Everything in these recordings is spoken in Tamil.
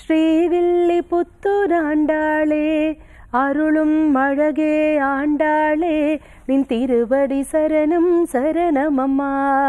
ஸ்ரீவில்லி புத்துராண்டாளே அருளும் அழகே ஆண்டாளே நின் திருவடி சரணம் சரணம் அம்மா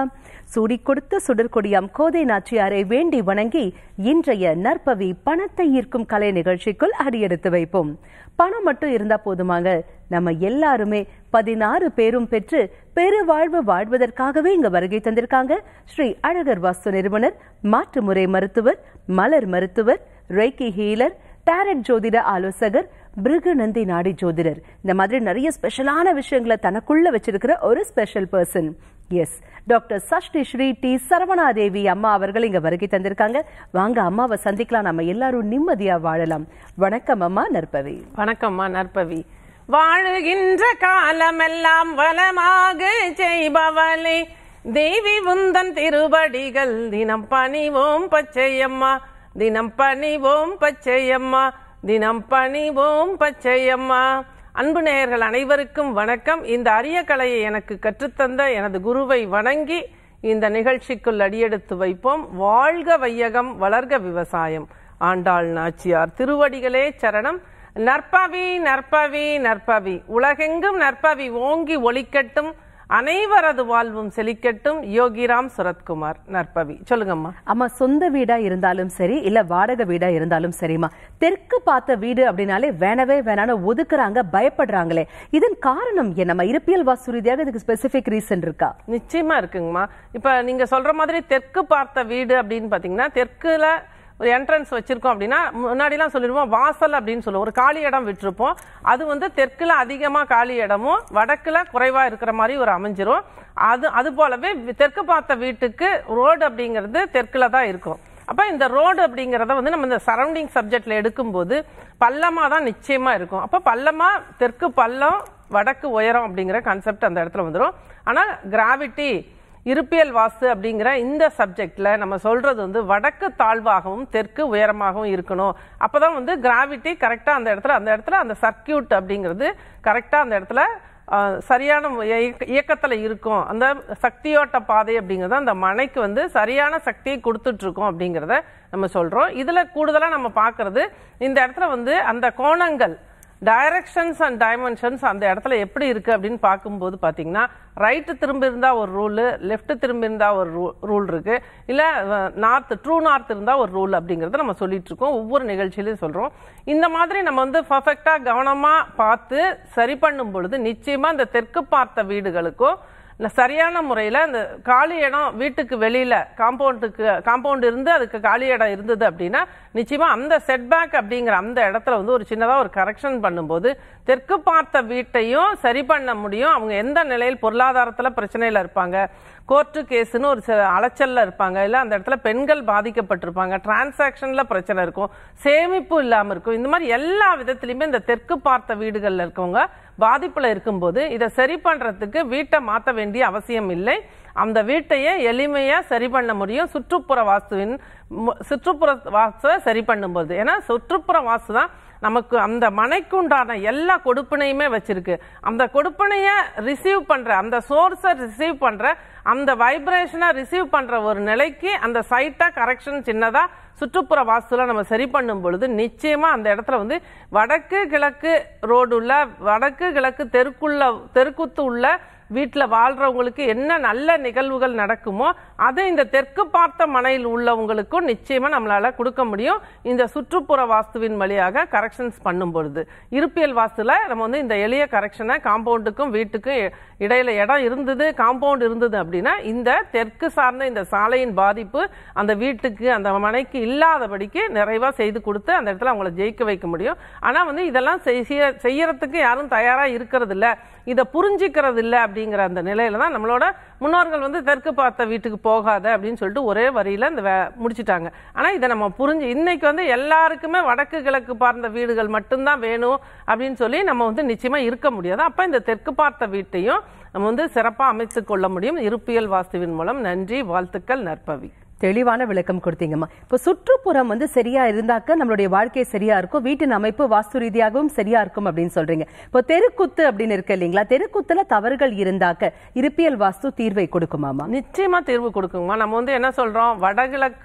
சூடி கொடுத்த சுடற்கொடியாம் கோதை நாச்சியாரை வேண்டி வணங்கி இன்றைய நற்பவி பணத்தை ஈர்க்கும் கலை நிகழ்ச்சிக்குள் அடியெடுத்து வைப்போம் பணம் மட்டும் இருந்தா போதுமாங்க நம்ம எல்லாருமே பதினாறு பேரும் பெற்று பெருவாழ்வு வாழ்வதற்காகவே இங்க வருகை தந்திருக்காங்க ஸ்ரீ அழகர் வாஸ்து நிறுவனர் மாற்றுமுறை மருத்துவர் மலர் மருத்துவர் ரெய்கி ஹீலர் டேரட் ஜோதிட ஆலோசகர் பிருகுநந்தி நாடி ஜோதிடர் இந்த மாதிரி நிறைய ஸ்பெஷலான விஷயங்களை தனக்குள்ள வச்சிருக்கிற ஒரு special person yes doctor Sashti Sri T Saravanadevi அம்மா அவர்கள் இங்க வருகை தந்திருக்காங்க வாங்க அம்மாவை சந்திக்கலாம் நம்ம எல்லாரும் நிம்மதியா வாழலாம் வணக்கம் அம்மா நற்பவி வணக்கம்மா நற்பவி வாழுகின்ற காலமெல்லாம் வளமாக செய்பவளே தேவி உந்தன் திருவடிகள் தினம் பணிவோம் பச்சையம்மா தினம் பணிவோம் பச்சையம்மா தினம் பணிவோம் பச்சையம்மா அன்பு நேயர்கள் அனைவருக்கும் வணக்கம் இந்த அரிய கலையை எனக்கு கற்றுத்தந்த எனது குருவை வணங்கி இந்த நிகழ்ச்சிக்குள் அடியெடுத்து வைப்போம் வாழ்க வையகம் வளர்க விவசாயம் ஆண்டாள் நாச்சியார் திருவடிகளே சரணம் நற்பவி நற்பவி நற்பவி உலகெங்கும் நற்பவி ஓங்கி ஒளிக்கட்டும் அனைவரது வாழ்வும் செழிக்கட்டும் யோகிராம் சுரத்குமார் நற்பவி சொல்லுங்கம்மா அம்மா சொந்த வீடா இருந்தாலும் சரி இல்ல வாடகை வீடா இருந்தாலும் சரிம்மா தெற்கு பார்த்த வீடு அப்படின்னாலே வேணவே வேணான்னு ஒதுக்குறாங்க பயப்படுறாங்களே இதன் காரணம் என்னம்மா இருப்பியல் வாஸ்து ரீதியாக இதுக்கு ஸ்பெசிபிக் ரீசன் இருக்கா நிச்சயமா இருக்குங்கம்மா இப்ப நீங்க சொல்ற மாதிரி தெற்கு பார்த்த வீடு அப்படின்னு பாத்தீங்கன்னா தெற்குல ஒரு என்ட்ரன்ஸ் வச்சிருக்கோம் அப்படின்னா முன்னாடிலாம் சொல்லிடுவோம் வாசல் அப்படின்னு சொல்லுவோம் ஒரு காலி இடம் விட்டுருப்போம் அது வந்து தெற்குல அதிகமா காலி இடமும் வடக்குல குறைவா இருக்கிற மாதிரி ஒரு அமைஞ்சிரும் அது அது போலவே தெற்கு பார்த்த வீட்டுக்கு ரோடு அப்படிங்கிறது தெற்குல தான் இருக்கும் அப்ப இந்த ரோடு அப்படிங்கிறத வந்து நம்ம இந்த சரௌண்டிங் சப்ஜெக்ட்ல எடுக்கும்போது பள்ளமா தான் நிச்சயமா இருக்கும் அப்ப பள்ளமா தெற்கு பள்ளம் வடக்கு உயரம் அப்படிங்கிற கான்செப்ட் அந்த இடத்துல வந்துடும் ஆனா கிராவிட்டி இருப்பியல் வாஸ்து அப்படிங்கிற இந்த சப்ஜெக்ட்ல நம்ம சொல்றது வந்து வடக்கு தாழ்வாகவும் தெற்கு உயரமாகவும் இருக்கணும் அப்பதான் வந்து கிராவிட்டி கரெக்டா அந்த இடத்துல அந்த இடத்துல அந்த சர்க்கியூட் அப்படிங்கிறது கரெக்டா அந்த இடத்துல அஹ், சரியான இயக்க- இயக்கத்துல இருக்கும் அந்த சக்தியோட்ட பாதை அப்படிங்கிறது அந்த மனைக்கு வந்து சரியான சக்தியை கொடுத்துட்டு இருக்கோம் அப்படிங்கிறத நம்ம சொல்றோம் இதுல கூடுதலா நம்ம பார்க்கிறது இந்த இடத்துல வந்து அந்த கோணங்கள் டைரக்ஷன்ஸ் அண்ட் டைமென்ஷன்ஸ் அந்த இடத்துல எப்படி இருக்கு அப்படின்னு பார்க்கும்போது பாத்தீங்கன்னா ரைட்டு திரும்பி இருந்தா ஒரு ரூல் லெஃப்ட் திரும்பி இருந்தா ஒரு ரூல் இருக்கு இல்ல நார்த் ட்ரூ நார்த் இருந்தா ஒரு ரூல் அப்படிங்கறத நம்ம சொல்லிட்டு இருக்கோம் ஒவ்வொரு நிகழ்ச்சியிலையும் சொல்றோம் இந்த மாதிரி நம்ம வந்து பர்ஃபெக்டா கவனமா பார்த்து சரி பண்ணும் பொழுது நிச்சயமா இந்த தெற்கு பார்த்த வீடுகளுக்கும் இந்த சரியான முறையில் அந்த காலி இடம் வீட்டுக்கு வெளியில காம்பவுண்டுக்கு காம்பவுண்ட் இருந்து அதுக்கு காலி இடம் இருந்தது அப்படின்னா நிச்சயமா அந்த செட்பேக் அப்படிங்கிற அந்த இடத்துல வந்து ஒரு சின்னதாக ஒரு கரெக்ஷன் பண்ணும்போது தெற்கு பார்த்த வீட்டையும் சரி பண்ண முடியும் அவங்க எந்த நிலையில் பொருளாதாரத்தில் பிரச்சனையில் இருப்பாங்க கோர்ட்டு கேஸ்னு ஒரு சில அலைச்சல்ல இருப்பாங்க இல்லை அந்த இடத்துல பெண்கள் பாதிக்கப்பட்டிருப்பாங்க டிரான்சாக்ஷன்ல பிரச்சனை இருக்கும் சேமிப்பு இல்லாமல் இருக்கும் இந்த மாதிரி எல்லா விதத்திலையுமே இந்த தெற்கு பார்த்த வீடுகளில் இருக்கவங்க பாதிப்புல இருக்கும்போது இதை சரி பண்றதுக்கு வீட்டை மாற்ற வேண்டிய அவசியம் இல்லை அந்த வீட்டையே எளிமையா சரி பண்ண முடியும் சுற்றுப்புற வாஸ்துவின் மு- சுற்றுப்புற வாஸ்துவை சரி பண்ணும்போது ஏன்னா சுற்றுப்புற வாஸ்து தான் நமக்கு அந்த மனைக்கு உண்டான எல்லா கொடுப்பினையுமே வச்சிருக்கு அந்த கொடுப்பினைய ரிசீவ் பண்ற அந்த சோர்ஸை ரிசீவ் பண்ற அந்த வைப்ரேஷனை ரிசீவ் பண்ற ஒரு நிலைக்கு அந்த சைட்டா கரெக்ஷன் சின்னதா சுற்றுப்புற வாஸ்துல நம்ம சரி பண்ணும் பொழுது நிச்சயமா அந்த இடத்துல வந்து வடக்கு கிழக்கு ரோடு உள்ள வடக்கு கிழக்கு தெருக்குள்ள தெருக்குத்து உள்ள வீட்டில் வாழ்றவங்களுக்கு என்ன நல்ல நிகழ்வுகள் நடக்குமோ அதை இந்த தெற்கு பார்த்த மனையில் உள்ளவங்களுக்கும் நிச்சயமா நம்மளால கொடுக்க முடியும் இந்த சுற்றுப்புற வாஸ்துவின் வழியாக கரெக்ஷன்ஸ் பண்ணும் பொழுது இருப்பியல் வாஸ்துல நம்ம வந்து இந்த எளிய கரெக்ஷனை காம்பவுண்டுக்கும் வீட்டுக்கும் இ- இடையில இடம் இருந்தது காம்பவுண்ட் இருந்தது அப்படின்னா இந்த தெற்கு சார்ந்த இந்த சாலையின் பாதிப்பு அந்த வீட்டுக்கு அந்த மனைக்கு இல்லாதபடிக்கு நிறைவா செய்து கொடுத்து அந்த இடத்துல அவங்கள ஜெயிக்க வைக்க முடியும் ஆனா வந்து இதெல்லாம் செய்ய செய்யறதுக்கு யாரும் தயாரா இருக்கிறது இல்ல இதை புரிஞ்சிக்கிறது இல்ல அப்படிங்கிற அந்த நிலையில தான் நம்மளோட முன்னோர்கள் வந்து தெற்கு பார்த்த வீட்டுக்கு போகாத அப்படின்னு சொல்லிட்டு ஒரே வரியில இந்த வே- முடிச்சிட்டாங்க ஆனா இதை நம்ம புரிஞ்சு இன்னைக்கு வந்து எல்லாருக்குமே வடக்கு கிழக்கு பார்த்த வீடுகள் மட்டும்தான் வேணும் அப்படின்னு சொல்லி நம்ம வந்து நிச்சயமா இருக்க முடியாது அப்ப இந்த தெற்கு பார்த்த வீட்டையும் நம்ம வந்து சிறப்பா அமைத்துக் கொள்ள முடியும் இருப்பியல் வாஸ்துவின் மூலம் நன்றி வாழ்த்துக்கள் நற்பவி தெளிவான விளக்கம் கொடுத்தீங்கம்மா இப்போ சுற்றுப்புறம் வந்து சரியா இருந்தாக்க நம்மளுடைய வாழ்க்கை சரியா இருக்கும் வீட்டின் அமைப்பு வாஸ்து ரீதியாகவும் சரியா இருக்கும் அப்படின்னு சொல்றீங்க இப்போ தெருக்குத்து அப்படின்னு இருக்கு இல்லைங்களா தெருக்குத்துல தவறுகள் இருந்தாக்க இருப்பியல் வாஸ்து தீர்வை கொடுக்குமாமா நிச்சயமா தீர்வு கொடுக்குங்கம்மா நம்ம வந்து என்ன சொல்றோம் வடகிழக்கு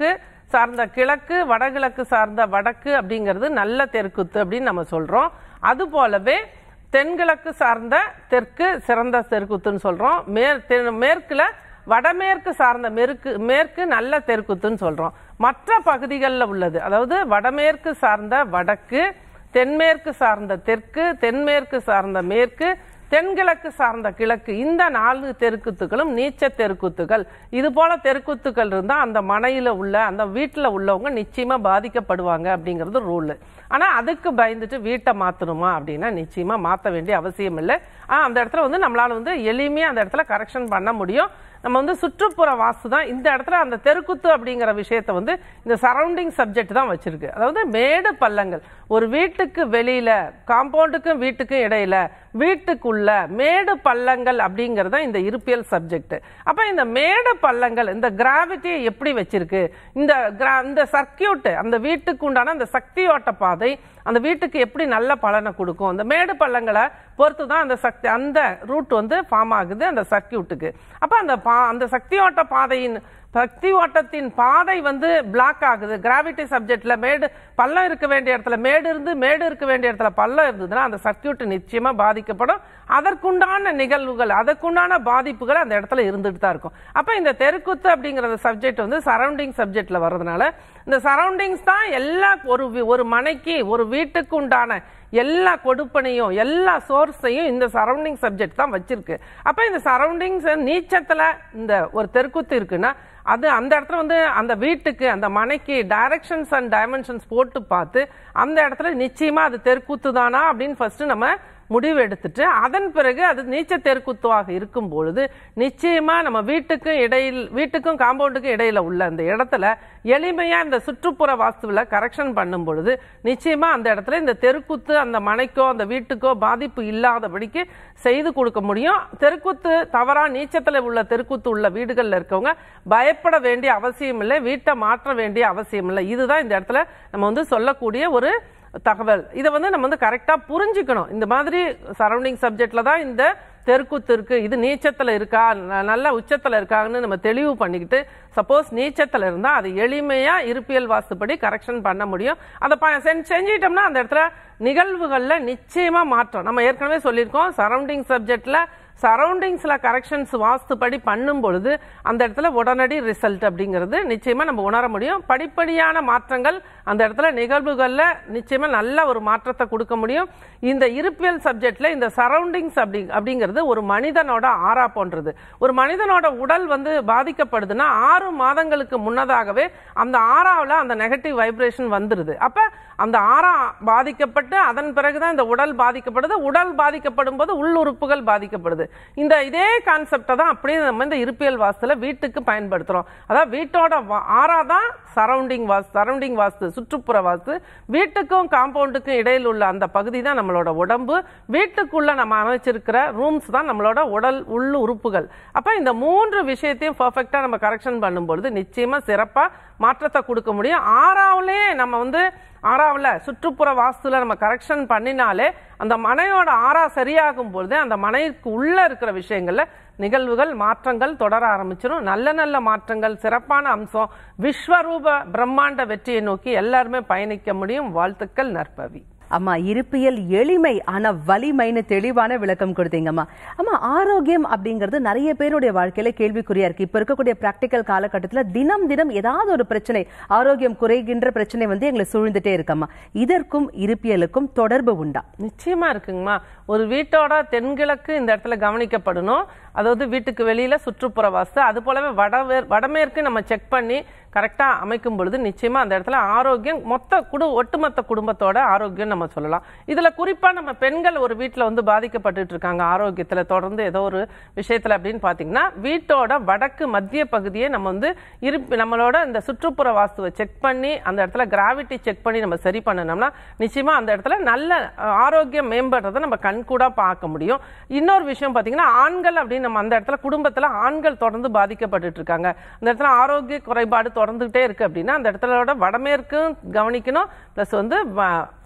சார்ந்த கிழக்கு வடகிழக்கு சார்ந்த வடக்கு அப்படிங்கிறது நல்ல தெருக்குத்து அப்படின்னு நம்ம சொல்றோம் அது போலவே தென்கிழக்கு சார்ந்த தெற்கு சிறந்த தெருக்குத்துன்னு சொல்றோம் மேற் தென்- மேற்குல வடமேற்கு சார்ந்த மேற்கு மேற்கு நல்ல தெருக்குத்துன்னு சொல்றோம் மற்ற பகுதிகளில் உள்ளது அதாவது வடமேற்கு சார்ந்த வடக்கு தென்மேற்கு சார்ந்த தெற்கு தென்மேற்கு சார்ந்த மேற்கு தென்கிழக்கு சார்ந்த கிழக்கு இந்த நான்கு தெருக்குத்துகளும் நீச்ச தெருக்குத்துகள் இது போல தெருக்குத்துக்கள் இருந்தா அந்த மனையில உள்ள அந்த வீட்டுல உள்ளவங்க நிச்சயமா பாதிக்கப்படுவாங்க அப்படிங்கிறது ரூல் ஆனா அதுக்கு பயந்துட்டு வீட்டை மாத்தணுமா அப்படின்னா நிச்சயமா மாத்த வேண்டிய அவசியம் இல்லை ஆனா அந்த இடத்துல வந்து நம்மளால வந்து எளிமையா அந்த இடத்துல கரெக்ஷன் பண்ண முடியும் நம்ம வந்து சுற்றுப்புற வாஸ்து தான் இந்த இடத்துல அந்த தெருக்குத்து அப்படிங்கிற விஷயத்தை வந்து இந்த சரௌண்டிங் சப்ஜெக்ட் தான் வச்சிருக்கு அதாவது மேடு பள்ளங்கள் ஒரு வீட்டுக்கு வெளியில காம்பவுண்டுக்கும் வீட்டுக்கும் இடையில வீட்டுக்குள்ள மேடு பள்ளங்கள் அப்படிங்கறது தான் இந்த இருப்பியல் சப்ஜெக்ட் அப்ப இந்த மேடு பள்ளங்கள் இந்த கிராவிட்டியை எப்படி வச்சிருக்கு இந்த gra- இந்த சர்க்கியூட் அந்த வீட்டுக்கு உண்டான அந்த சக்தியோட்ட பாதை அந்த வீட்டுக்கு எப்படி நல்ல பலனை கொடுக்கும் அந்த மேடு பள்ளங்களை பொறுத்து தான் அந்த சக்தி அந்த ரூட் வந்து ஃபார்ம் ஆகுது அந்த சர்க்கியூட்டுக்கு அப்ப அந்த பா- அந்த சக்தியோட்ட பாதையின் சக்தி ஓட்டத்தின் பாதை வந்து பிளாக் ஆகுது கிராவிட்டி சப்ஜெக்ட்ல மேடு பள்ளம் இருக்க வேண்டிய இடத்துல மேடு இருந்து மேடு இருக்க வேண்டிய இடத்துல பள்ளம் இருந்ததுன்னா அந்த சர்க்கியூட் நிச்சயமா பாதிக்கப்படும் அதற்குண்டான நிகழ்வுகள் அதற்குண்டான பாதிப்புகள் அந்த இடத்துல இருந்துட்டு தான் இருக்கும் அப்ப இந்த தெருக்குத்து அப்படிங்கிற சப்ஜெக்ட் வந்து சரௌண்டிங் சப்ஜெக்ட்ல வர்றதுனால இந்த சரௌண்டிங்ஸ் தான் எல்லா ஒரு வி- ஒரு மனைக்கு ஒரு வீட்டுக்கு உண்டான எல்லா கொடுப்பனையும் எல்லா சோர்ஸையும் இந்த சரௌண்டிங் சப்ஜெக்ட் தான் வச்சிருக்கு அப்ப இந்த சரௌண்டிங்ஸ் நீச்சத்துல இந்த ஒரு தெருக்குத்து இருக்குன்னா அது அந்த இடத்துல வந்து அந்த வீட்டுக்கு அந்த மனைக்கு டைரக்ஷன்ஸ் அண்ட் டைமென்ஷன்ஸ் போட்டு பார்த்து அந்த இடத்துல நிச்சயமா அது தெருக்கூத்து தானா அப்படின்னு ஃபர்ஸ்ட் நம்ம முடிவு எடுத்துட்டு அதன் பிறகு அது நீச்ச தெருக்குத்துவாக இருக்கும் பொழுது நிச்சயமா நம்ம வீட்டுக்கும் இடையில் வீட்டுக்கும் காம்பவுண்டுக்கும் இடையில உள்ள அந்த இடத்துல எளிமையா இந்த சுற்றுப்புற வாஸ்துவில் கரெக்ஷன் பண்ணும் பொழுது நிச்சயமா அந்த இடத்துல இந்த தெருக்குத்து அந்த மனைக்கோ அந்த வீட்டுக்கோ பாதிப்பு இல்லாதபடிக்கு செய்து கொடுக்க முடியும் தெருக்குத்து தவறா நீச்சத்துல உள்ள தெருக்குத்து உள்ள வீடுகள்ல இருக்கவங்க பயப்பட வேண்டிய அவசியம் இல்லை வீட்டை மாற்ற வேண்டிய அவசியம் இல்லை இதுதான் இந்த இடத்துல நம்ம வந்து சொல்லக்கூடிய ஒரு தகவல் இதை வந்து நம்ம வந்து கரெக்டா புரிஞ்சுக்கணும் இந்த மாதிரி சரௌண்டிங் சப்ஜெக்ட்ல தான் இந்த தெருக்குத்து இருக்கு இது நீச்சத்துல இருக்கா ந- நல்ல உச்சத்துல இருக்காங்கன்னு நம்ம தெளிவு பண்ணிக்கிட்டு சப்போஸ் நீச்சத்துல இருந்தா அது எளிமையா இருப்பியல் வாஸ்துப்படி கரெக்ஷன் பண்ண முடியும் அதை ப- செஞ்- செஞ்சிட்டோம்னா அந்த இடத்துல நிகழ்வுகள்ல நிச்சயமா மாற்றம் நம்ம ஏற்கனவே சொல்லியிருக்கோம் சரௌண்டிங் சப்ஜெக்ட்ல சரௌண்டிங்ஸ்ல கரெக்ஷன்ஸ் வாஸ்துப்படி பண்ணும் பொழுது அந்த இடத்துல உடனடி ரிசல்ட் அப்படிங்கிறது நிச்சயமா நம்ம உணர முடியும் படிப்படியான மாற்றங்கள் அந்த இடத்துல நிகழ்வுகள்ல நிச்சயமா நல்ல ஒரு மாற்றத்தை கொடுக்க முடியும் இந்த இருப்பியல் சப்ஜெக்ட்ல இந்த சரௌண்டிங்ஸ் அப்படி அப்படிங்கிறது ஒரு மனிதனோட ஆறா போன்றது ஒரு மனிதனோட உடல் வந்து பாதிக்கப்படுதுன்னா ஆறு மாதங்களுக்கு முன்னதாகவே அந்த ஆறாவில் அந்த நெகட்டிவ் வைப்ரேஷன் வந்துருது அப்ப அந்த ஆறா பாதிக்கப்பட்டு அதன் பிறகுதான் இந்த உடல் பாதிக்கப்படுது உடல் பாதிக்கப்படும் போது உள்ளுறுப்புகள் பாதிக்கப்படுது இந்த இதே கான்செப்டை தான் அப்படியே நம்ம இந்த இருப்பியல் வாஸ்துல வீட்டுக்கு பயன்படுத்துறோம் அதாவது வீட்டோட வா- ஆறா தான் சரௌண்டிங் வாஸ்து சரௌண்டிங் வாஸ்து சுற்றுப்புற வாஸ்து வீட்டுக்கும் காம்பவுண்டுக்கும் இடையில் உள்ள அந்த பகுதி தான் நம்மளோட உடம்பு வீட்டுக்குள்ள நம்ம அமைச்சிருக்கிற ரூம்ஸ் தான் நம்மளோட உடல் உள்ள உறுப்புகள் அப்ப இந்த மூன்று விஷயத்தையும் பர்ஃபெக்டா நம்ம கரெக்ஷன் பண்ணும்பொழுது நிச்சயமா சிறப்பா மாற்றத்தை கொடுக்க முடியும் ஆறாவதுலயே நம்ம வந்து ஆறாவில் சுற்றுப்புற வாஸ்துல நம்ம கரெக்ஷன் பண்ணினாலே அந்த மனையோட ஆறா சரியாகும் பொழுது அந்த மனைக்கு உள்ள இருக்கிற விஷயங்கள்ல நிகழ்வுகள் மாற்றங்கள் தொடர ஆரம்பிச்சிடும் நல்ல நல்ல மாற்றங்கள் சிறப்பான அம்சம் விஸ்வரூப பிரம்மாண்ட வெற்றியை நோக்கி எல்லாருமே பயணிக்க முடியும் வாழ்த்துக்கள் நற்பவி அம்மா இருப்பியல் எளிமை ஆனா வலிமைன்னு தெளிவான விளக்கம் கொடுத்தீங்கம்மா அம்மா ஆரோக்கியம் அப்படிங்கிறது நிறைய பேருடைய வாழ்க்கையில கேள்விக்குறியா இருக்கு இப்ப இருக்கக்கூடிய பிராக்டிக்கல் காலகட்டத்துல தினம் தினம் ஏதாவது ஒரு பிரச்சனை ஆரோக்கியம் குறைகின்ற பிரச்சனை வந்து எங்களை சூழ்ந்துட்டே இருக்கம்மா இதற்கும் இருப்பியலுக்கும் தொடர்பு உண்டா நிச்சயமா இருக்குங்கம்மா ஒரு வீட்டோட தென்கிழக்கு இந்த இடத்துல கவனிக்கப்படணும் அதாவது வீட்டுக்கு வெளியில சுற்றுப்புற வாஸ்து அது போலவே வடவே வடமேற்கு நம்ம செக் பண்ணி கரெக்டா அமைக்கும் பொழுது நிச்சயமா அந்த இடத்துல ஆரோக்கியம் மொத்த குடு ஒட்டுமொத்த குடும்பத்தோட ஆரோக்கியம் நம்ம சொல்லலாம் இதுல குறிப்பா நம்ம பெண்கள் ஒரு வீட்டுல வந்து பாதிக்கப்பட்டுட்டு இருக்காங்க ஆரோக்கியத்துல தொடர்ந்து ஏதோ ஒரு விஷயத்துல அப்படின்னு பாத்தீங்கன்னா வீட்டோட வடக்கு மத்திய பகுதியை நம்ம வந்து இருப்பு நம்மளோட இந்த சுற்றுப்புற வாஸ்துவை செக் பண்ணி அந்த இடத்துல கிராவிட்டி செக் பண்ணி நம்ம சரி பண்ணனோம்னா நிச்சயமா அந்த இடத்துல நல்ல அஹ், ஆரோக்கியம் மேம்படுறதை நம்ம கண்கூடா பார்க்க முடியும் இன்னொரு விஷயம் பாத்தீங்கன்னா ஆண்கள் அப்படின்னு நம்ம அந்த இடத்துல குடும்பத்துல ஆண்கள் தொடர்ந்து பாதிக்கப்பட்டுட்டு இருக்காங்க அந்த இடத்துல ஆரோக்கிய குறைபாடு தொடர்ந்துகிட்டே இருக்கு அப்படின்னா அந்த இடத்துல வடமேற்கும் கவனிக்கணும் பிளஸ் வந்து வ-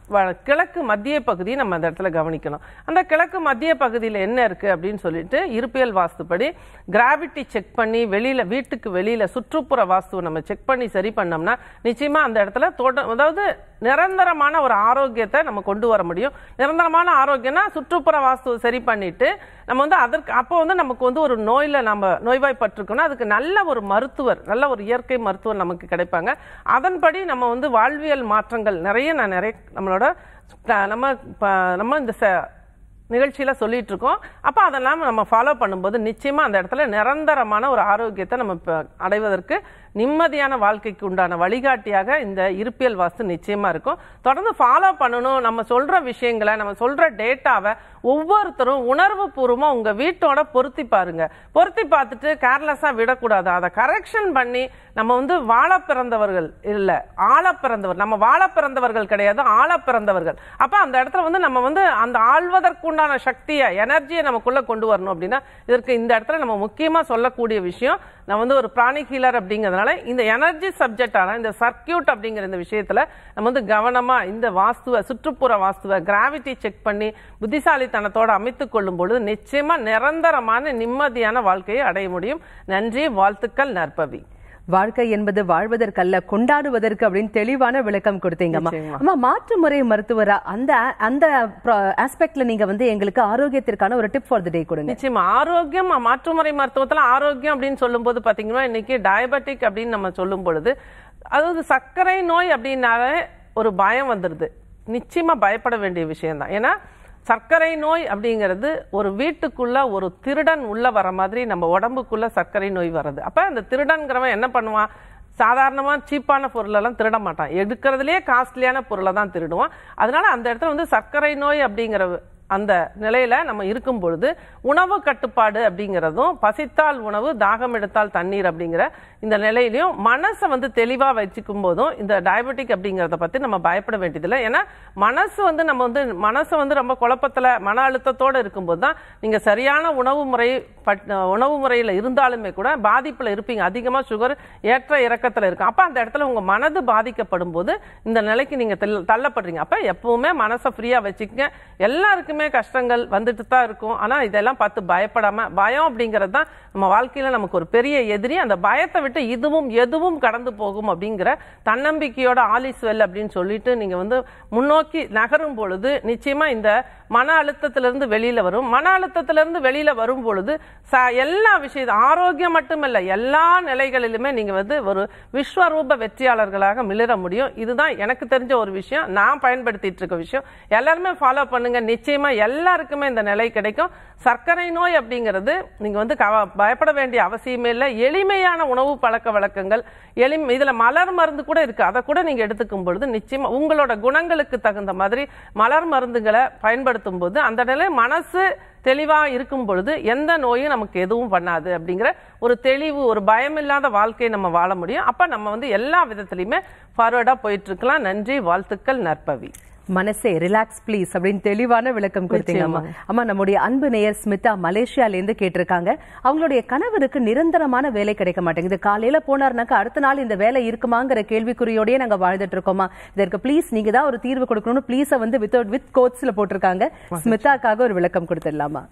வ- கிழக்கு மத்திய பகுதி நம்ம அந்த இடத்துல கவனிக்கணும் அந்த கிழக்கு மத்திய பகுதியில் என்ன இருக்கு அப்படின்னு சொல்லிட்டு இருப்பியல் வாஸ்துப்படி கிராவிட்டி செக் பண்ணி வெளியில வீட்டுக்கு வெளியில சுற்றுப்புற வாஸ்துவை நம்ம செக் பண்ணி சரி பண்ணோம்னா நிச்சயமா அந்த இடத்துல தொட அதாவது நிரந்தரமான ஒரு ஆரோக்கியத்தை நம்ம கொண்டு வர முடியும் நிரந்தரமான ஆரோக்கியம்னா சுற்றுப்புற வாஸ்துவை சரி பண்ணிட்டு நம்ம வந்து அதற்கு அப்போ வந்து நமக்கு வந்து ஒரு நோயில நம்ம நோய்வாய்ப்பட்டிருக்கோம்னா அதுக்கு நல்ல ஒரு மருத்துவர் நல்ல ஒரு இயற்கை மருத்துவர் நமக்கு கிடைப்பாங்க அதன்படி நம்ம வந்து வாழ்வியல் மாற்றங்கள் நிறைய நான் நிறைய நம்மளோட அஹ், நம்ம ப- நம்ம இந்த ச- நிகழ்ச்சியில சொல்லிட்டு இருக்கோம் அப்ப அதெல்லாம் நம்ம ஃபாலோ பண்ணும்போது நிச்சயமா அந்த இடத்துல நிரந்தரமான ஒரு ஆரோக்கியத்தை நம்ம ப- அடைவதற்கு நிம்மதியான வாழ்க்கைக்கு உண்டான வழிகாட்டியாக இந்த இருப்பியல் வாஸ்து நிச்சயமா இருக்கும் தொடர்ந்து ஃபாலோ பண்ணணும் நம்ம சொல்ற விஷயங்களை நம்ம சொல்ற டேட்டாவை ஒவ்வொருத்தரும் உணர்வு பூர்வமா உங்க வீட்டோட பொருத்தி பாருங்க பொருத்தி பார்த்துட்டு கேர்லெஸ்ஸா விடக்கூடாது அதை கரெக்ஷன் பண்ணி நம்ம வந்து வாழ பிறந்தவர்கள் இல்ல ஆள பிறந்தவர் நம்ம வாழ பிறந்தவர்கள் கிடையாது ஆள பிறந்தவர்கள் அப்ப அந்த இடத்துல வந்து நம்ம வந்து அந்த ஆள்வதற்குண்டான சக்தியை எனர்ஜியை நமக்குள்ள கொண்டு வரணும் அப்படின்னா இதற்கு இந்த இடத்துல நம்ம முக்கியமா சொல்லக்கூடிய விஷயம் நான் வந்து ஒரு பிராணி ஹீலர் அப்படிங்கிறதுனால இந்த எனர்ஜி சப்ஜெக்டான இந்த சர்க்கியூட் அப்படிங்கிற இந்த விஷயத்துல நம்ம வந்து கவனமா இந்த வாஸ்துவ சுற்றுப்புற வாஸ்துவ கிராவிட்டி செக் பண்ணி புத்திசாலித்தனத்தோட அமைத்துக் கொள்ளும் பொழுது நிச்சயமா நிரந்தரமான நிம்மதியான வாழ்க்கையை அடைய முடியும் நன்றி வாழ்த்துக்கள் நற்பவி வாழ்க்கை என்பது வாழ்வதற்கல்ல கொண்டாடுவதற்கு அப்படின்னு தெளிவான விளக்கம் கொடுத்தீங்கம்மா நிச்சயமா. அம்மா மாற்று முறை மருத்துவரா அந்த அந்த ஆஸ்பெக்ட்ல நீங்க வந்து எங்களுக்கு ஆரோக்கியத்திற்கான ஒரு டிப் ஃபார் த டே கொடுங்க நிச்சயமா ஆரோக்கியம் மாற்றுமுறை மருத்துவத்துல ஆரோக்கியம் அப்படின்னு சொல்லும்போது பாத்தீங்கன்னா இன்னைக்கு டயபெட்டிக் அப்படின்னு நம்ம சொல்லும் பொழுது அதாவது சர்க்கரை நோய் அப்படின்னாலே ஒரு பயம் வந்துடுது நிச்சயமா பயப்பட வேண்டிய விஷயம்தான் ஏன்னா சர்க்கரை நோய் அப்படிங்கிறது ஒரு வீட்டுக்குள்ள ஒரு திருடன் உள்ள வர மாதிரி நம்ம உடம்புக்குள்ள சர்க்கரை நோய் வருது அப்ப அந்த திருடன்கிறவன் என்ன பண்ணுவான் சாதாரணமா சீப்பான பொருளெல்லாம் திருட மாட்டான் எடுக்கிறதுலே காஸ்ட்லியான பொருளை தான் திருடுவான் அதனால அந்த இடத்துல வந்து சர்க்கரை நோய் அப்படிங்கிற அந்த நிலையில நம்ம இருக்கும் பொழுது உணவு கட்டுப்பாடு அப்படிங்கிறதும் பசித்தால் உணவு தாகம் எடுத்தால் தண்ணீர் அப்படிங்கிற இந்த நிலையிலையும் மனசை வந்து தெளிவா வச்சுக்கும் போதும் இந்த டயபெட்டிக் அப்படிங்கிறத பத்தி நம்ம பயப்பட வேண்டியதில்லை ஏன்னா மனசு வந்து நம்ம வந்து மனசு வந்து ரொம்ப குழப்பத்துல மன அழுத்தத்தோட இருக்கும்போது தான் நீங்க சரியான உணவு முறை பட்- உணவு முறையில இருந்தாலுமே கூட பாதிப்புல இருப்பீங்க அதிகமா சுகர் ஏற்ற இறக்கத்துல இருக்கும் அப்ப அந்த இடத்துல உங்க மனது பாதிக்கப்படும் போது இந்த நிலைக்கு நீங்க தள்ள- தள்ளப்படுறீங்க அப்ப எப்பவுமே மனசை ஃப்ரீயா வச்சுக்கங்க எல்லாருக்குமே கஷ்டங்கள் வந்துட்டு தான் இருக்கும் ஆனா இதெல்லாம் பார்த்து பயப்படாம பயம் அப்படிங்கிறது தான் நம்ம வாழ்க்கையில நமக்கு ஒரு பெரிய எதிரி அந்த பயத்தை விட்டு இதுவும் எதுவும் கடந்து போகும் அப்படிங்கிற தன்னம்பிக்கையோட ஆலிஸ் வெல் அப்படின்னு சொல்லிட்டு நீங்க வந்து முன்னோக்கி நகரும் பொழுது நிச்சயமா இந்த மன அழுத்தத்திலிருந்து வெளியில வரும் மன அழுத்தத்திலிருந்து வெளியில வரும் பொழுது ச- எல்லா விஷயம் ஆரோக்கியம் மட்டுமல்ல எல்லா நிலைகளிலுமே நீங்க வந்து ஒரு விஸ்வரூப வெற்றியாளர்களாக மிளிர முடியும் இதுதான் எனக்கு தெரிஞ்ச ஒரு விஷயம் நான் பயன்படுத்திட்டு இருக்க விஷயம் எல்லாருமே ஃபாலோ பண்ணுங்க நிச்சயமா எல்லாருக்குமே இந்த நிலை கிடைக்கும் சர்க்கரை நோய் அப்படிங்கிறது நீங்க வந்து கவ- பயப்பட வேண்டிய அவசியமே இல்லை எளிமையான உணவு பழக்க வழக்கங்கள் எளிமை இதுல மலர் மருந்து கூட இருக்கு அதை கூட நீங்க எடுத்துக்கும் பொழுது நிச்சயமா உங்களோட குணங்களுக்கு தகுந்த மாதிரி மலர் மருந்துகளை பயன்படுத்தும் போது அந்த நிலை மனசு தெளிவா இருக்கும் பொழுது எந்த நோயும் நமக்கு எதுவும் பண்ணாது அப்படிங்கிற ஒரு தெளிவு ஒரு பயமில்லாத வாழ்க்கையை நம்ம வாழ முடியும் அப்ப நம்ம வந்து எல்லா விதத்திலையுமே ஃபார்வர்டா போயிட்டு இருக்கலாம் நன்றி வாழ்த்துக்கள் நற்பவி மனசே ரிலாக்ஸ் ப்ளீஸ் அப்படின்னு தெளிவான விளக்கம் கொடுத்தீங்க அம்மா அம்மா நம்முடைய அன்பு நேயர் ஸ்மிதா மலேசியால இருந்து கேட்டிருக்காங்க அவங்களுடைய கணவருக்கு நிரந்தரமான வேலை கிடைக்க மாட்டேங்குது காலையில போனாருனாக்கா அடுத்த நாள் இந்த வேலை இருக்குமாங்கிற கேள்விக்குறியோடயே நாங்க வாழ்ந்துட்டு இருக்கோமா இதற்கு ப்ளீஸ் நீங்க தான் ஒரு தீர்வு கொடுக்கணும்னு ப்ளீஸ வந்து வித்தவுட் வித் கோட்ஸ்ல போட்டிருக்காங்க ஸ்மிதாக்காக ஒரு விளக்கம் கொடுத்துடலாமா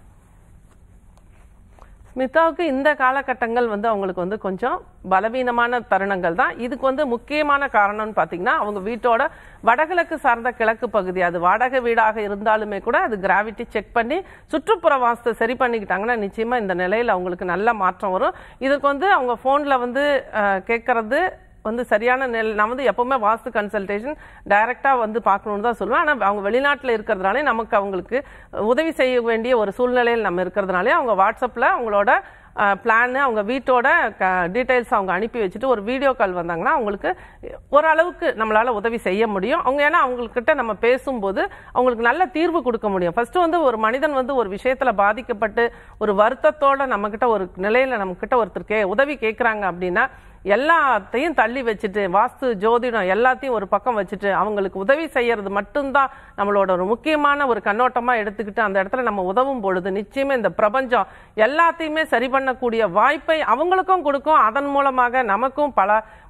ஸ்மிதாவுக்கு இந்த காலகட்டங்கள் வந்து அவங்களுக்கு வந்து கொஞ்சம் பலவீனமான தருணங்கள் தான் இதுக்கு வந்து முக்கியமான காரணம்னு பார்த்தீங்கன்னா அவங்க வீட்டோட வடகிழக்கு சார்ந்த கிழக்கு பகுதி அது வாடகை வீடாக இருந்தாலுமே கூட அது கிராவிட்டி செக் பண்ணி சுற்றுப்புற வாஸ்து சரி பண்ணிக்கிட்டாங்கன்னா நிச்சயமா இந்த நிலையில் அவங்களுக்கு நல்ல மாற்றம் வரும் இதுக்கு வந்து அவங்க ஃபோனில் வந்து அஹ், கேட்கறது வந்து சரியான நெல் நான் வந்து எப்பவுமே வாஸ்து கன்சல்டேஷன் டைரக்டாக வந்து பார்க்கணுன்னு தான் சொல்லுவேன் ஆனால் அவங்க வெளிநாட்டில் இருக்கிறதுனாலே நமக்கு அவங்களுக்கு உதவி செய்ய வேண்டிய ஒரு சூழ்நிலையில் நம்ம இருக்கிறதுனாலே அவங்க வாட்ஸ்அப்பில் அவங்களோட பிளான் அவங்க வீட்டோட டீட்டெயில்ஸ் அவங்க அனுப்பி வச்சுட்டு ஒரு வீடியோ கால் வந்தாங்கன்னா அவங்களுக்கு ஓரளவுக்கு நம்மளால உதவி செய்ய முடியும் அவங்க ஏன்னா அவங்கக்கிட்ட நம்ம பேசும்போது அவங்களுக்கு நல்ல தீர்வு கொடுக்க முடியும் ஃபர்ஸ்ட் வந்து ஒரு மனிதன் வந்து ஒரு விஷயத்துல பாதிக்கப்பட்டு ஒரு வருத்தத்தோட நம்மக்கிட்ட ஒரு நிலையில நம்மக்கிட்ட ஒருத்தர் கே உதவி கேட்குறாங்க அப்படின்னா எல்லாத்தையும் தள்ளி வச்சுட்டு வாஸ்து ஜோதிடம் எல்லாத்தையும் ஒரு பக்கம் வச்சுட்டு அவங்களுக்கு உதவி செய்யறது மட்டும்தான் நம்மளோட ஒரு முக்கியமான ஒரு கண்ணோட்டமா எடுத்துக்கிட்டு அந்த இடத்துல நம்ம உதவும் பொழுது நிச்சயமா இந்த பிரபஞ்சம் எல்லாத்தையுமே சரி பண்ணக்கூடிய வாய்ப்பை அவங்களுக்கும் கொடுக்கும் அதன் மூலமாக நமக்கும் பல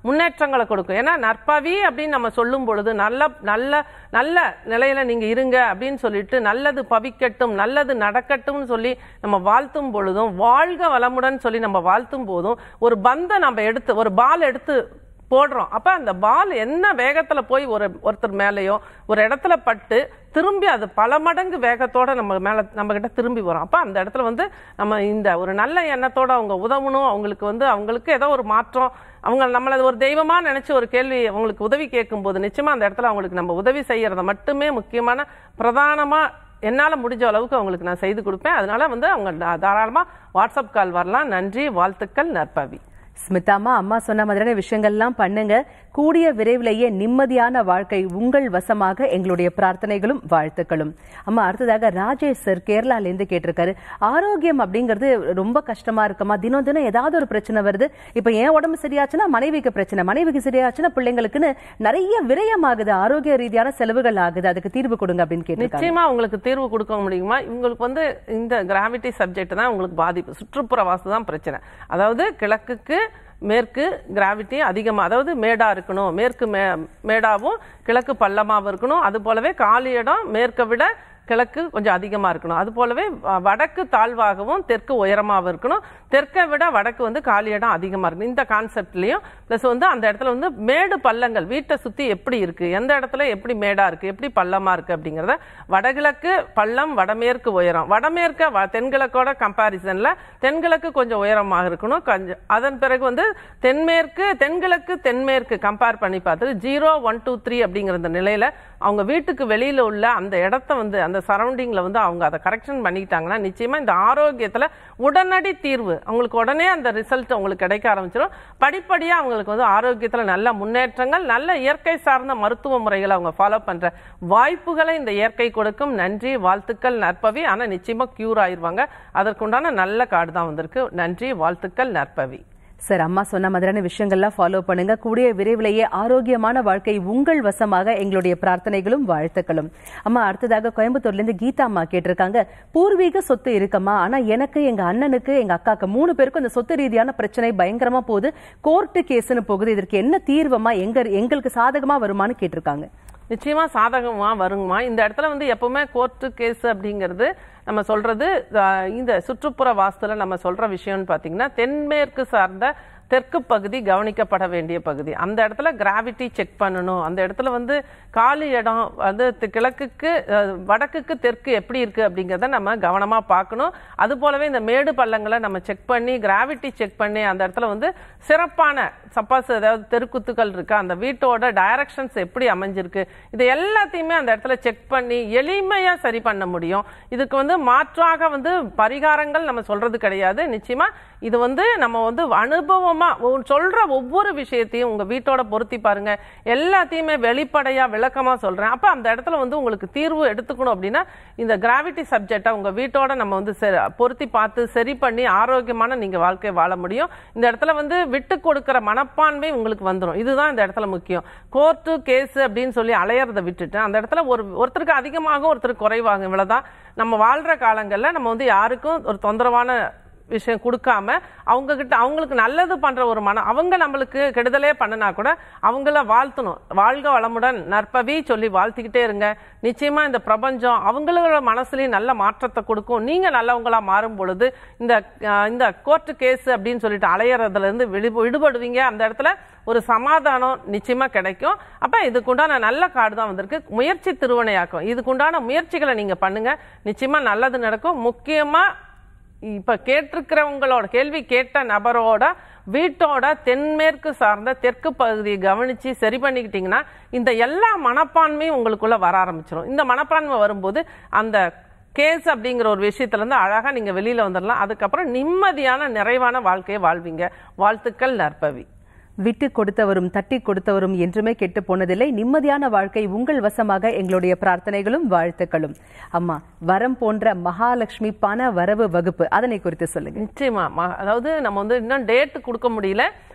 முன்னேற்றங்களை கொடுக்கும் ஏன்னா நற்பவி அப்படின்னு நம்ம சொல்லும் பொழுது நல்ல நல்ல நல்ல நிலையில நீங்க இருங்க அப்படின்னு சொல்லிட்டு நல்லது பவிக்கட்டும் நல்லது நடக்கட்டும்னு சொல்லி நம்ம வாழ்த்தும் பொழுதும் வாழ்க வளமுடன் சொல்லி நம்ம வாழ்த்தும் போதும் ஒரு பந்தை நம்ம எடுத்து ஒரு பால் எடுத்து போடுறோம் அப்ப அந்த பால் என்ன வேகத்துல போய் ஒரு ஒருத்தர் மேலேயோ ஒரு இடத்துல பட்டு திரும்பி அது பல மடங்கு வேகத்தோட நம்ம மேல நம்ம கிட்ட திரும்பி வரும் அப்ப அந்த இடத்துல வந்து நம்ம இந்த ஒரு நல்ல எண்ணத்தோட அவங்க உதவணும் அவங்களுக்கு வந்து அவங்களுக்கு ஏதோ ஒரு மாற்றம் அவங்க நம்மள ஒரு தெய்வமா நினைச்சு ஒரு கேள்வி அவங்களுக்கு உதவி கேட்கும் போது நிச்சயமா அந்த இடத்துல அவங்களுக்கு நம்ம உதவி செய்யறத மட்டுமே முக்கியமான பிரதானமா என்னால முடிஞ்ச அளவுக்கு அவங்களுக்கு நான் செய்து கொடுப்பேன் அதனால வந்து அவங்க தா- தாராளமா வாட்ஸ்அப் கால் வரலாம் நன்றி வாழ்த்துக்கள் நற்பவி ஸ்மிதாமா அம்மா சொன்ன மாதிரியான விஷயங்கள்லாம் பண்ணுங்க கூடிய விரைவிலேயே நிம்மதியான வாழ்க்கை உங்கள் வசமாக எங்களுடைய பிரார்த்தனைகளும் வாழ்த்துக்களும் அம்மா அடுத்ததாக ராஜேஷ் சார் கேரளால இருந்து கேட்டிருக்காரு ஆரோக்கியம் அப்படிங்கிறது ரொம்ப கஷ்டமா இருக்குமா தினம் தினம் ஏதாவது ஒரு பிரச்சனை வருது இப்ப என் உடம்பு சரியாச்சுன்னா மனைவிக்கு பிரச்சனை மனைவிக்கு சரியாச்சுன்னா பிள்ளைங்களுக்குன்னு நிறைய விரயமாகுது ஆரோக்கிய ரீதியான செலவுகள் ஆகுது அதுக்கு தீர்வு கொடுங்க அப்படின்னு கேட்டிருக்காங்க நிச்சயமா உங்களுக்கு தீர்வு கொடுக்க முடியுமா உங்களுக்கு வந்து இந்த கிராவிட்டி சப்ஜெக்ட் தான் உங்களுக்கு பாதிப்பு சுற்றுப்புற வாஸ்து தான் பிரச்சனை அதாவது கிழக்குக்கு மேற்கு கிராவிட்டி அதிகமாக அதாவது மேடா இருக்கணும் மேற்கு மே மேடாவும் கிழக்கு பள்ளமாவும் இருக்கணும் அது போலவே காலி இடம் மேற்கை விட கிழக்கு கொஞ்சம் அதிகமாக இருக்கணும் அது போலவே வ- வடக்கு தாழ்வாகவும் தெற்கு உயரமாகவும் இருக்கணும் தெற்கை விட வடக்கு வந்து காலி இடம் அதிகமாக இருக்கணும் இந்த கான்செப்ட்லேயும் ப்ளஸ் வந்து அந்த இடத்துல வந்து மேடு பள்ளங்கள் வீட்டை சுற்றி எப்படி இருக்கு எந்த இடத்துல எப்படி மேடா இருக்கு எப்படி பள்ளமாக இருக்கு அப்படிங்கிறத வடகிழக்கு பள்ளம் வடமேற்கு உயரம் வடமேற்க வ- தென்கிழக்கோட கம்பாரிசனில் தென்கிழக்கு கொஞ்சம் உயரமாக இருக்கணும் கொஞ்சம் அதன் பிறகு வந்து தென்மேற்கு தென்கிழக்கு தென்மேற்கு கம்பேர் பண்ணி பார்த்துட்டு ஜீரோ ஒன் டூ த்ரீ அப்படிங்கிற அந்த நிலையில அவங்க வீட்டுக்கு வெளியில உள்ள அந்த இடத்த வந்து அந்த சரௌண்டிங்ல வந்து அவங்க அதை கரெக்ஷன் பண்ணிக்கிட்டாங்கன்னா நிச்சயமா இந்த ஆரோக்கியத்துல உடனடி தீர்வு அவங்களுக்கு உடனே அந்த ரிசல்ட் அவங்களுக்கு கிடைக்க ஆரம்பிச்சிடும் படிப்படியா அவங்களுக்கு வந்து ஆரோக்கியத்துல நல்ல முன்னேற்றங்கள் நல்ல இயற்கை சார்ந்த மருத்துவ முறைகளை அவங்க ஃபாலோ பண்ற வாய்ப்புகளை இந்த இயற்கை கொடுக்கும் நன்றி வாழ்த்துக்கள் நற்பவி ஆனா நிச்சயமா கியூர் ஆயிருவாங்க அதற்குண்டான நல்ல கார்டு தான் வந்திருக்கு நன்றி வாழ்த்துக்கள் நற்பவி சார் அம்மா சொன்ன மாதிரியான விஷயங்கள்லாம் ஃபாலோ பண்ணுங்க கூடிய விரைவிலேயே ஆரோக்கியமான வாழ்க்கை உங்கள் வசமாக எங்களுடைய பிரார்த்தனைகளும் வாழ்த்துக்களும் அம்மா அடுத்ததாக கோயம்புத்தூர்ல இருந்து கீதா அம்மா கேட்டிருக்காங்க பூர்வீக சொத்து இருக்கம்மா ஆனா எனக்கு எங்க அண்ணனுக்கு எங்க அக்காக்கு மூணு பேருக்கும் இந்த சொத்து ரீதியான பிரச்சனை பயங்கரமா போகுது கோர்ட்டு கேஸ்னு போகுது இதற்கு என்ன தீர்வமா எங்க எங்களுக்கு சாதகமா வருமான்னு கேட்டிருக்காங்க நிச்சயமா சாதகமா வருங்கம்மா இந்த இடத்துல வந்து எப்பவுமே கோர்ட்டு கேஸ் அப்படிங்கிறது நம்ம சொல்றது அஹ், இந்த சுற்றுப்புற வாஸ்துல நம்ம சொல்ற விஷயம்னு பாத்தீங்கன்னா தென்மேற்கு சார்ந்த தெற்கு பகுதி கவனிக்கப்பட வேண்டிய பகுதி அந்த இடத்துல கிராவிட்டி செக் பண்ணணும் அந்த இடத்துல வந்து காலி இடம் வந்து தி- கிழக்குக்கு அஹ், வடக்குக்கு தெற்கு எப்படி இருக்கு அப்படிங்கிறத நம்ம கவனமா பார்க்கணும் அது போலவே இந்த மேடு பள்ளங்களை நம்ம செக் பண்ணி கிராவிட்டி செக் பண்ணி அந்த இடத்துல வந்து சிறப்பான சப்பாஸ் ஏதாவது தெருக்குத்துக்கள் இருக்கா அந்த வீட்டோட டைரக்ஷன்ஸ் எப்படி அமைஞ்சிருக்கு இது எல்லாத்தையுமே அந்த இடத்துல செக் பண்ணி எளிமையா சரி பண்ண முடியும் இதுக்கு வந்து மாற்றாக வந்து பரிகாரங்கள் நம்ம சொல்றது கிடையாது நிச்சயமா இது வந்து நம்ம வந்து அனுபவமா ஒ- சொல்ற ஒவ்வொரு விஷயத்தையும் உங்க வீட்டோட பொருத்தி பாருங்க எல்லாத்தையுமே வெளிப்படையா விளக்கமா சொல்றேன் அப்ப அந்த இடத்துல வந்து உங்களுக்கு தீர்வு எடுத்துக்கணும் அப்படின்னா இந்த கிராவிட்டி சப்ஜெக்டை உங்க வீட்டோட நம்ம வந்து செ- பொருத்தி பார்த்து சரி பண்ணி ஆரோக்கியமான நீங்க வாழ்க்கையை வாழ முடியும் இந்த இடத்துல வந்து விட்டு கொடுக்கிற மனப்பான்மை உங்களுக்கு வந்துடும் இதுதான் இந்த இடத்துல முக்கியம் கோர்ட்டு கேஸ் அப்படின்னு சொல்லி அலையறதை விட்டுட்டு அந்த இடத்துல ஒரு ஒருத்தருக்கு அதிகமாகும் ஒருத்தருக்கு குறைவாகும் இவ்வளவுதான் நம்ம வாழ்ற காலங்கள்ல நம்ம வந்து யாருக்கும் ஒரு தொந்தரவான விஷயம் கொடுக்காம அவங்க கிட்ட அவங்களுக்கு நல்லது பண்ற ஒரு மனம் அவங்க நம்மளுக்கு கெடுதலே பண்ணினா கூட அவங்கள வாழ்த்தணும் வாழ்க வளமுடன் நற்பவி சொல்லி வாழ்த்திக்கிட்டே இருங்க நிச்சயமா இந்த பிரபஞ்சம் அவங்களோட மனசுலயும் நல்ல மாற்றத்தை கொடுக்கும் நீங்க நல்லவங்களா மாறும் பொழுது இந்த அஹ், இந்த கோர்ட்டு கேஸ் அப்படின்னு சொல்லிட்டு அலையறதுல இருந்து விடு- விடுபடுவீங்க அந்த இடத்துல ஒரு சமாதானம் நிச்சயமா கிடைக்கும் அப்ப இதுக்குண்டான நல்ல கார்டு தான் வந்திருக்கு முயற்சி திருவனையாக்கும் இதுக்குண்டான முயற்சிகளை நீங்க பண்ணுங்க நிச்சயமா நல்லது நடக்கும் முக்கியமா இப்ப கேட்டிருக்கிறவங்களோட கேள்வி கேட்ட நபரோட வீட்டோட தென்மேற்கு சார்ந்த தெற்கு பகுதியை கவனிச்சு சரி பண்ணிக்கிட்டீங்கன்னா இந்த எல்லா மனப்பான்மையும் உங்களுக்குள்ள வர ஆரம்பிச்சிடும் இந்த மனப்பான்மை வரும்போது அந்த கேஸ் அப்படிங்கிற ஒரு விஷயத்துல இருந்து அழகா நீங்க வெளியில வந்துடலாம் அதுக்கப்புறம் நிம்மதியான நிறைவான வாழ்க்கையை வாழ்வீங்க வாழ்த்துக்கள் நற்பவி விட்டு கொடுத்தவரும் தட்டி கொடுத்தவரும் என்றுமே கெட்டு போனதில்லை நிம்மதியான வாழ்க்கை உங்கள் வசமாக எங்களுடைய பிரார்த்தனைகளும் வாழ்த்துக்களும் அம்மா வரம் போன்ற மகாலட்சுமி பண வரவு வகுப்பு அதனை குறித்து சொல்லுங்க நிச்சயமா ம- அதாவது நம்ம வந்து இன்னும் டேட் கொடுக்க முடியல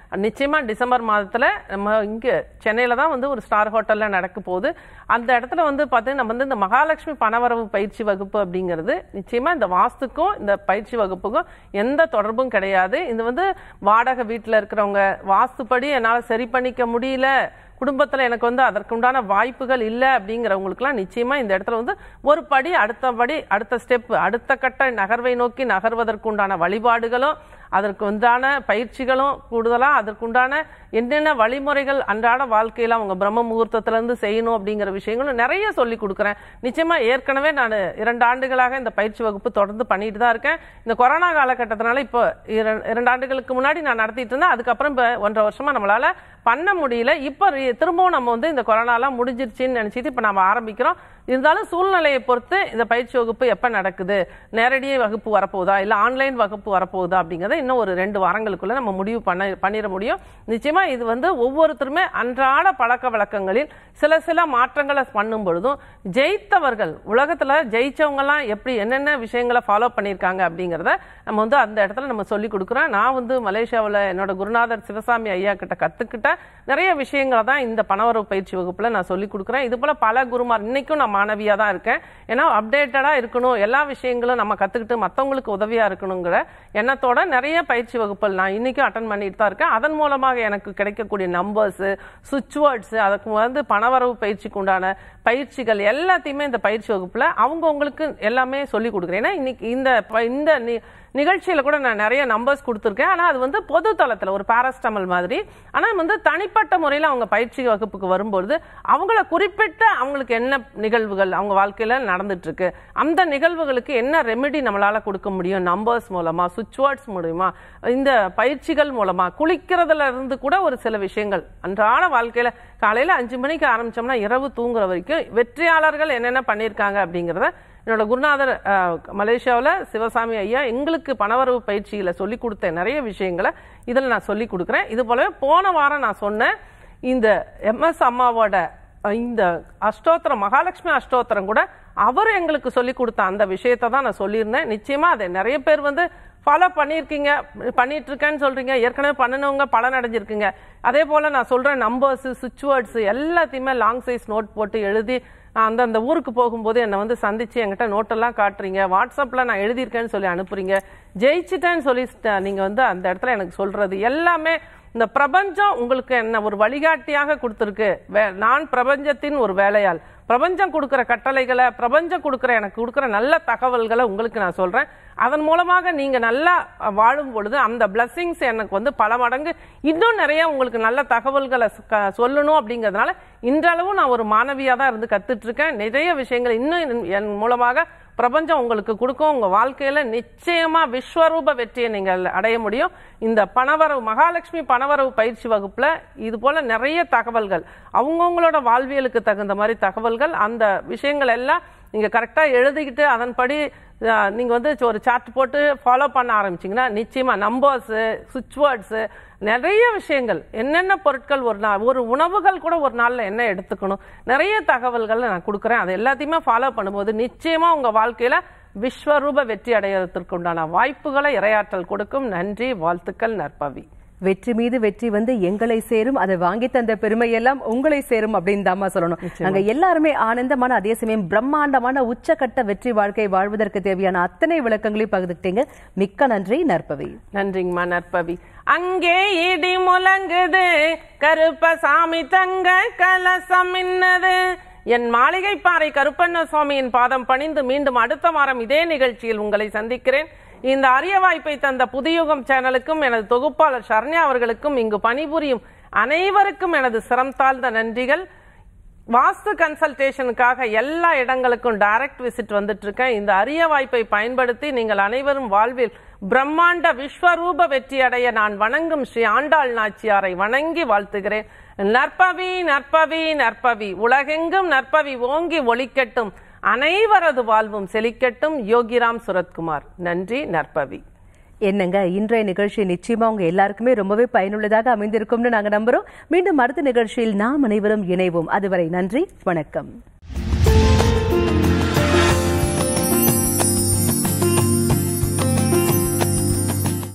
நிச்சயமா டிசம்பர் மாதத்துல நம்ம இங்க சென்னையில தான் வந்து ஒரு ஸ்டார் ஹோட்டல்ல நடக்க போகுது அந்த இடத்துல வந்து பார்த்தீங்கன்னா நம்ம வந்து இந்த மகாலட்சுமி பணவரவு பயிற்சி வகுப்பு அப்படிங்கிறது நிச்சயமா இந்த வாஸ்துக்கும் இந்த பயிற்சி வகுப்புக்கும் எந்த தொடர்பும் கிடையாது இது வந்து வாடகை வீட்டில் இருக்கிறவங்க வாஸ்துப்படி என்னால் சரி பண்ணிக்க முடியல குடும்பத்தில் எனக்கு வந்து அதற்குண்டான வாய்ப்புகள் இல்லை அப்படிங்கிறவங்களுக்குலாம் நிச்சயமா இந்த இடத்துல வந்து ஒரு படி அடுத்த படி அடுத்த ஸ்டெப் அடுத்த கட்ட நகர்வை நோக்கி நகர்வதற்குண்டான வழிபாடுகளும் அதற்கு உண்டான பயிற்சிகளும் கூடுதலாக அதற்குண்டான என்னென்ன வழிமுறைகள் அன்றாட வாழ்க்கையில் அவங்க பிரம்ம முகூர்த்தத்திலேருந்து செய்யணும் அப்படிங்கிற விஷயங்களும் நிறைய சொல்லி கொடுக்குறேன் நிச்சயமாக ஏற்கனவே நான் இரண்டு ஆண்டுகளாக இந்த பயிற்சி வகுப்பு தொடர்ந்து பண்ணிட்டு தான் இருக்கேன் இந்த கொரோனா காலகட்டத்தினால இப்போ இர- இரண்டு ஆண்டுகளுக்கு முன்னாடி நான் நடத்திட்டு இருந்தேன் அதுக்கப்புறம் இப்போ ஒன்றரை வருஷமா நம்மளால பண்ண முடியல இப்போ re- திரும்பவும் நம்ம வந்து இந்த கொரோனாலாம் முடிஞ்சிருச்சுன்னு நினச்சிட்டு இப்போ நம்ம ஆரம்பிக்கிறோம் இருந்தாலும் சூழ்நிலையை பொறுத்து இந்த பயிற்சி வகுப்பு எப்போ நடக்குது நேரடி வகுப்பு வரப்போகுதா இல்லை ஆன்லைன் வகுப்பு வரப்போகுதா அப்படிங்கிறத இன்னும் ஒரு ரெண்டு வாரங்களுக்குள்ள நம்ம முடிவு பண்ண பண்ணிட முடியும் நிச்சயமா இது வந்து ஒவ்வொருத்தருமே அன்றாட பழக்க வழக்கங்களில் சில சில மாற்றங்களை பண்ணும் பொழுதும் ஜெயித்தவர்கள் உலகத்துல ஜெயிச்சவங்கலாம் எப்படி என்னென்ன விஷயங்களை ஃபாலோ பண்ணியிருக்காங்க அப்படிங்கிறத நம்ம வந்து அந்த இடத்துல நம்ம சொல்லி கொடுக்குறோம் நான் வந்து மலேசியாவில் என்னோட குருநாதர் சிவசாமி ஐயா கிட்ட கத்துக்கிட்ட நிறைய விஷயங்களை தான் இந்த பணவரவு பயிற்சி வகுப்புல நான் சொல்லி கொடுக்குறேன் இது போல பல குருமார் இன்னைக்கும் நான் மாணவியா தான் இருக்கேன் ஏன்னா அப்டேட்டடா இருக்கணும் எல்லா விஷயங்களும் நம்ம கத்துக்கிட்டு மத்தவங்களுக்கு உதவியா இருக்கணுங்கிற எண்ணத்தோட நிறைய பயிற்சி வகுப்புகள் நான் இன்னைக்கும் அட்டன் பண்ணிட்டு தான் இருக்கேன் அதன் மூலமாக எனக்கு கிடைக்கக்கூடிய நம்பர்ஸ் சுவிட்ச் வேர்ட்ஸ் அதுக்கு வந்து பணவரவு பயிற்சிக்கு உண்டான பயிற்சிகள் எல்லாத்தையுமே இந்த பயிற்சி வகுப்புல அவங்கவங்களுக்கு எல்லாமே சொல்லி கொடுக்குறேன் ஏன்னா இன்னைக்கு இந்த ப- இந்த நி- நிகழ்ச்சியில கூட நான் நிறைய நம்பர்ஸ் கொடுத்துருக்கேன் ஆனா அது வந்து பொது தளத்துல ஒரு பாராஸ்டமல் மாதிரி ஆனா வந்து தனிப்பட்ட முறையில் அவங்க பயிற்சி வகுப்புக்கு வரும்பொழுது அவங்கள குறிப்பிட்ட அவங்களுக்கு என்ன நிகழ்வுகள் அவங்க வாழ்க்கையில நடந்துட்டு இருக்கு அந்த நிகழ்வுகளுக்கு என்ன ரெமெடி நம்மளால கொடுக்க முடியும் நம்பர்ஸ் மூலமா சுவிட்ச் வேர்ட்ஸ் மூலமா இந்த பயிற்சிகள் மூலமா குளிக்கிறதுல இருந்து கூட ஒரு சில விஷயங்கள் அன்றாட வாழ்க்கையில காலையில அஞ்சு மணிக்கு ஆரம்பிச்சோம்னா இரவு தூங்குற வரைக்கும் வெற்றியாளர்கள் என்னென்ன பண்ணியிருக்காங்க அப்படிங்கிறத என்னோட குருநாதர் மலேசியாவில் சிவசாமி ஐயா எங்களுக்கு பணவரவு பயிற்சியில சொல்லி கொடுத்த நிறைய விஷயங்களை இதில் நான் சொல்லி கொடுக்குறேன் இது போலவே போன வாரம் நான் சொன்னேன் இந்த எம்எஸ் அம்மாவோட அஹ், இந்த அஷ்டோத்திரம் மகாலட்சுமி அஷ்டோத்திரம் கூட அவர் எங்களுக்கு சொல்லி கொடுத்த அந்த விஷயத்தை தான் நான் சொல்லியிருந்தேன் நிச்சயமா அதை நிறைய பேர் வந்து ஃபாலோ பண்ணியிருக்கீங்க பண்ணிட்டு இருக்கேன்னு சொல்றீங்க ஏற்கனவே பண்ணினவங்க பலன் அடைஞ்சிருக்கீங்க அதே போல நான் சொல்றேன் நம்பர்ஸ் சுவிட்ச் வேர்ட்ஸ் எல்லாத்தையுமே லாங் சைஸ் நோட் போட்டு எழுதி அந்தந்த ஊருக்கு போகும்போது என்னை வந்து சந்திச்சு என்கிட்ட நோட்டெல்லாம் காட்டுறீங்க வாட்ஸ்அப்ல நான் எழுதியிருக்கேன்னு சொல்லி அனுப்புறீங்க ஜெயிச்சிட்டேன்னு சொல்லி sta- நீங்க வந்து அந்த இடத்துல எனக்கு சொல்றது எல்லாமே இந்த பிரபஞ்சம் உங்களுக்கு என்ன ஒரு வழிகாட்டியாக கொடுத்துருக்கு வே- நான் பிரபஞ்சத்தின் ஒரு வேலையாள் பிரபஞ்சம் கொடுக்கிற கட்டளைகளை பிரபஞ்சம் கொடுக்கிற எனக்கு கொடுக்கிற நல்ல தகவல்களை உங்களுக்கு நான் சொல்றேன் அதன் மூலமாக நீங்க நல்லா அஹ், வாழும் பொழுது அந்த பிளஸ்ஸிங்ஸ் எனக்கு வந்து பல மடங்கு இன்னும் நிறைய உங்களுக்கு நல்ல தகவல்களை ச- க- சொல்லணும் அப்படிங்கிறதுனால இன்றளவும் நான் ஒரு மாணவியா தான் இருந்து கத்துட்டு இருக்கேன் நிறைய விஷயங்கள் இன்னும் என்- என் மூலமாக பிரபஞ்சம் உங்களுக்கு கொடுக்கும் உங்க வாழ்க்கையில நிச்சயமா விஸ்வரூப வெற்றியை நீங்கள் அடைய முடியும் இந்த பணவரவு மகாலட்சுமி பணவரவு பயிற்சி வகுப்புல இது போல நிறைய தகவல்கள் அவங்கவுங்களோட வாழ்வியலுக்கு தகுந்த மாதிரி தகவல்கள் அந்த விஷயங்கள் எல்லாம் நீங்க கரெக்டா எழுதிக்கிட்டு அதன்படி அஹ், நீங்க வந்து ஒரு சார்ட் போட்டு ஃபாலோ பண்ண ஆரம்பிச்சீங்கன்னா நிச்சயமா நம்பர்ஸ் சுவிட்ச் வேர்ட்ஸ் நிறைய விஷயங்கள் என்னென்ன பொருட்கள் ஒரு நாள் ஒரு உணவுகள் கூட ஒரு நாள்ல என்ன எடுத்துக்கணும் நிறைய தகவல்கள் நான் கொடுக்குறேன் அது எல்லாத்தையுமே ஃபாலோ பண்ணும்போது நிச்சயமா உங்க வாழ்க்கையில விஸ்வரூப வெற்றி அடையறதுக்கு உண்டான வாய்ப்புகளை இரையாற்றல் கொடுக்கும் நன்றி வாழ்த்துக்கள் நற்பவி வெற்றி மீது வெற்றி வந்து எங்களை சேரும் அதை வாங்கி தந்த பெருமை எல்லாம் உங்களை சேரும் அப்படின்னு தாம்மா சொல்லணும் நாங்க எல்லாருமே ஆனந்தமான அதே சமயம் பிரம்மாண்டமான உச்சக்கட்ட வெற்றி வாழ்க்கை வாழ்வதற்கு தேவையான அத்தனை விளக்கங்களையும் பகிர்ந்துக்கிட்டீங்க மிக்க நன்றி நற்பவி நன்றிங்கம்மா நற்பவி அங்கே இடி முழங்குது கருப்பசாமி தங்க கலசம் மின்னது என் மாளிகை பாறை கருப்பண்ண சுவாமியின் பாதம் பணிந்து மீண்டும் அடுத்த வாரம் இதே நிகழ்ச்சியில் உங்களை சந்திக்கிறேன் இந்த அரிய வாய்ப்பை தந்த புதியுகம் சேனலுக்கும் எனது தொகுப்பாளர் சரண்யா அவர்களுக்கும் இங்கு பணிபுரியும் அனைவருக்கும் எனது சிரம் தாழ்ந்த நன்றிகள் வாஸ்து கன்சல்டேஷனுக்காக எல்லா இடங்களுக்கும் டைரக்ட் விசிட் வந்துட்டு இருக்கேன் இந்த அரிய வாய்ப்பை பயன்படுத்தி நீங்கள் அனைவரும் வாழ்வில் பிரம்மாண்ட விஸ்வரூப வெற்றி அடைய நான் வணங்கும் ஸ்ரீ ஆண்டாள் நாச்சியாரை வணங்கி வாழ்த்துகிறேன் நற்பவி நற்பவி நற்பவி உலகெங்கும் நற்பவி ஓங்கி ஒளிக்கட்டும் அனைவரது வாழ்வும் செழிக்கட்டும் யோகிராம் சுரத்குமார் நன்றி நற்பவி என்னங்க இன்றைய நிகழ்ச்சி நிச்சயமா உங்க எல்லாருக்குமே ரொம்பவே பயனுள்ளதாக அமைந்திருக்கும்னு நாங்க நம்புறோம் மீண்டும் அடுத்த நிகழ்ச்சியில் நாம் அனைவரும் இணைவோம் அதுவரை நன்றி வணக்கம்